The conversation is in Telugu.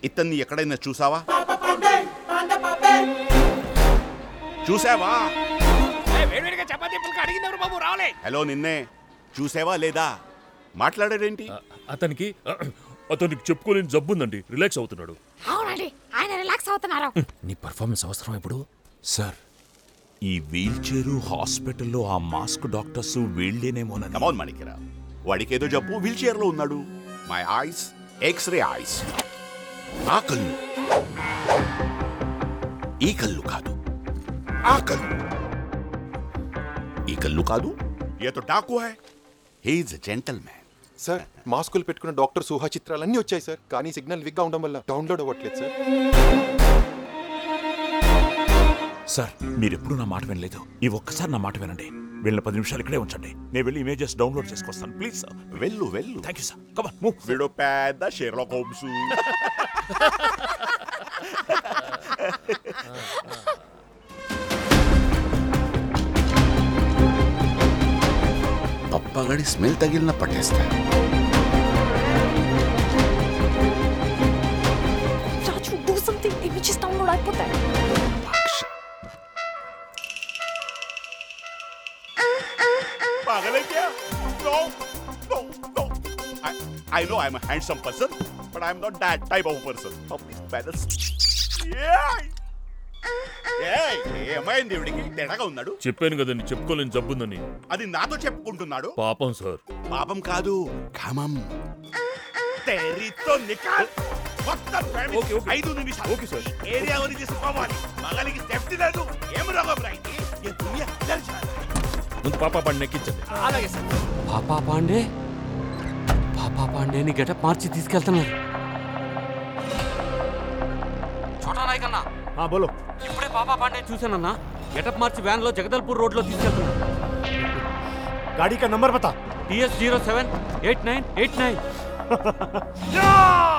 ఇతన్ని ఎక్కడైనా చూసావా చూసావా వేడివేడిగా చపాతీ పుల్క అడిగింది ఎవరు బాబు రావలే హలో నిన్నే చూసావా లేదా మాట్లాడాడేంటి అతనికి అతనికి చెప్పుకోలేని జబ్బు ఉందండి రిలాక్స్ అవుతున్నాడు అవునండి ఆయన రిలాక్స్ అవుతున్నారు నీ పర్ఫార్మెన్స్ అవసరం ఇప్పుడు సార్ ఈ వీల్ చైరు హాస్పిటల్లో ఆ మాస్క్ డాక్టర్స్ వీళ్ళేనేమోనని కమౌన్ మణికిరా వాడికి ఏదో జబ్బు వీల్ చైర్ లో ఉన్నాడు మై ఐస్ ఎక్స్రే ఐస్ ఆ కళ్ళు ఈ కళ్ళు కాదు ఆ కళ్ళు ఈ కళ్ళు కాదు ఏ తో డాకు హై హీఈస్ జెంటల్ మ్యాన్ సార్ మాస్కులు పెట్టుకున్న డాక్టర్ ఊహా చిత్రాలన్నీ వచ్చాయి సార్ కానీ సిగ్నల్ విగ్గా ఉండడం వల్ల డౌన్లోడ్ అవ్వట్లేదు సార్ సార్ మీరెప్పుడు నా మాట వినలేదు ఈ ఒక్కసారి నా మాట వినండి వెళ్ళిన పది నిమిషాలు ఇక్కడే ఉంచండి నేను వెళ్ళి ఇమేజెస్ డౌన్లోడ్ చేసుకొస్తాను ప్లీజ్ సార్ వెళ్ళు వెళ్ళు thank you sir come on move వీడు పెద్ద షేర్లాక్ హోమ్స్ పప్పగడి స్మెల్ తగిలిన పట్టేస్తా Raju do something images download అయిపోతాయి पागल है क्या no no no I know I'm a handsome person, but I'm not that type of person. Public balance. Yeah. ఏయ్, ఏమైంది వీడికి తేడాగా ఉన్నాడు చెప్పాను కదండి చెప్పుకోలేని జబ్బు ఉందని అది నాతో చెప్పుకుంటున్నాడు పాపం సార్ పాపం కాదు కామం తెరితో నికాల్ మొత్తం ఫ్యామిలీ ఓకే, ఓకే. ఐదు నిమిషాలు ఓకే, సార్. ఈ ఏరియా వరకు తీసుకోవాలి మగానికి సేఫ్టీ లేదు ఏం రోగం రైట్ ఏ దునియా ఇద్దరు చాలు. ముందు పాప బండి ఎక్కించండి అలాగే సార్ పాపా పాండే పాపా పాండేని గెటప్ మార్చి తీసుకెళ్తున్నారు చోటా నాయకన్నా బోలో ఇప్పుడే పాపా పాండే చూశానన్నా గెటప్ మార్చి వ్యాన్ లో జగదల్పూర్ రోడ్ లో తీసుకెళ్తున్నారు గాడి కా నంబర్ బతా TS zero seven eight nine eight nine yeah